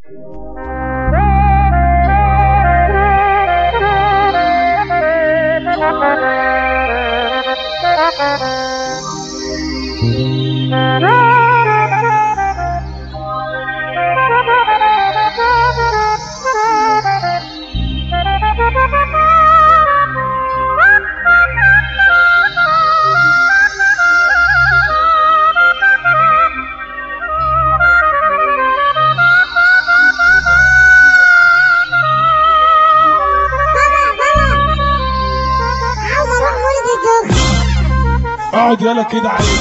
اقعد يلا كده عيب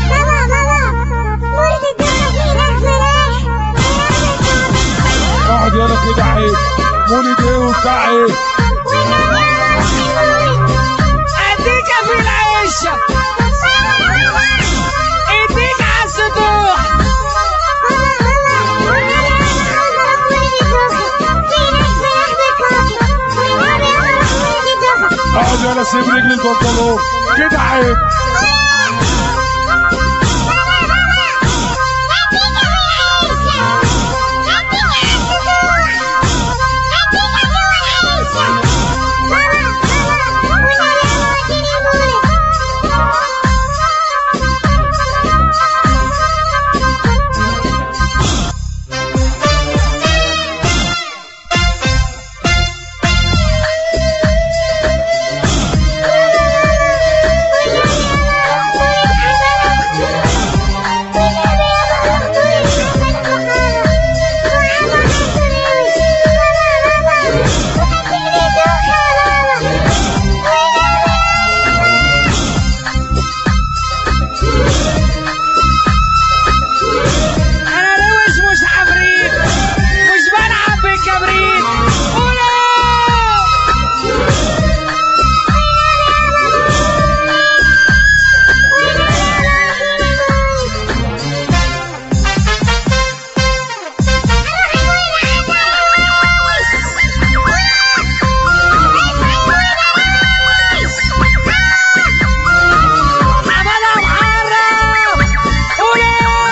اقعد يلا كده عيب مولد ايه وبتاع ايه اديك في العيشة اديك على السطوح اقعد يلا سيب رجل البنطلون كده عيب انا روش مش عفريت مش بلعب بالكبريت قولوا عملها محرم قولوا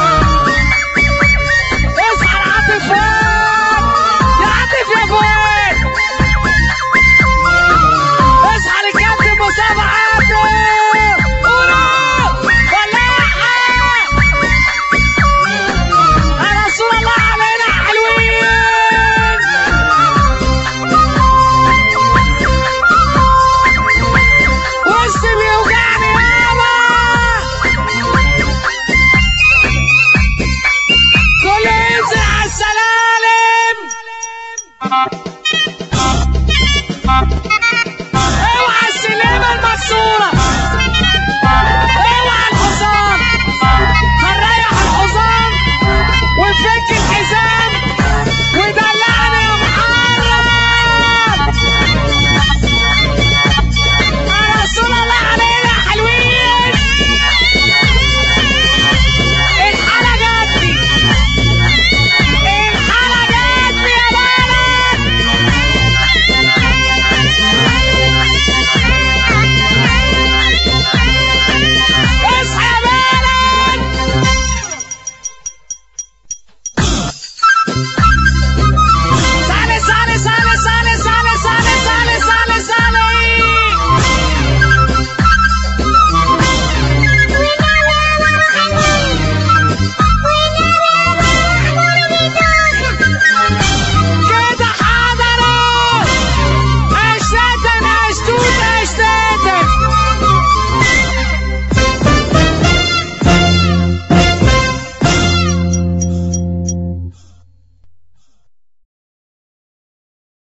اصحى العاطف فوق يا عاطف يا فوق اصحى للكابتن مصطفى عاطف قولوا فلاحة يا رسول الله علينا حلوين وسط بيوجعني يابا كل ينزل على السلالم اوعى السلمة المكسورة اوعى الحصان هنريح الحصان ونفك الحزام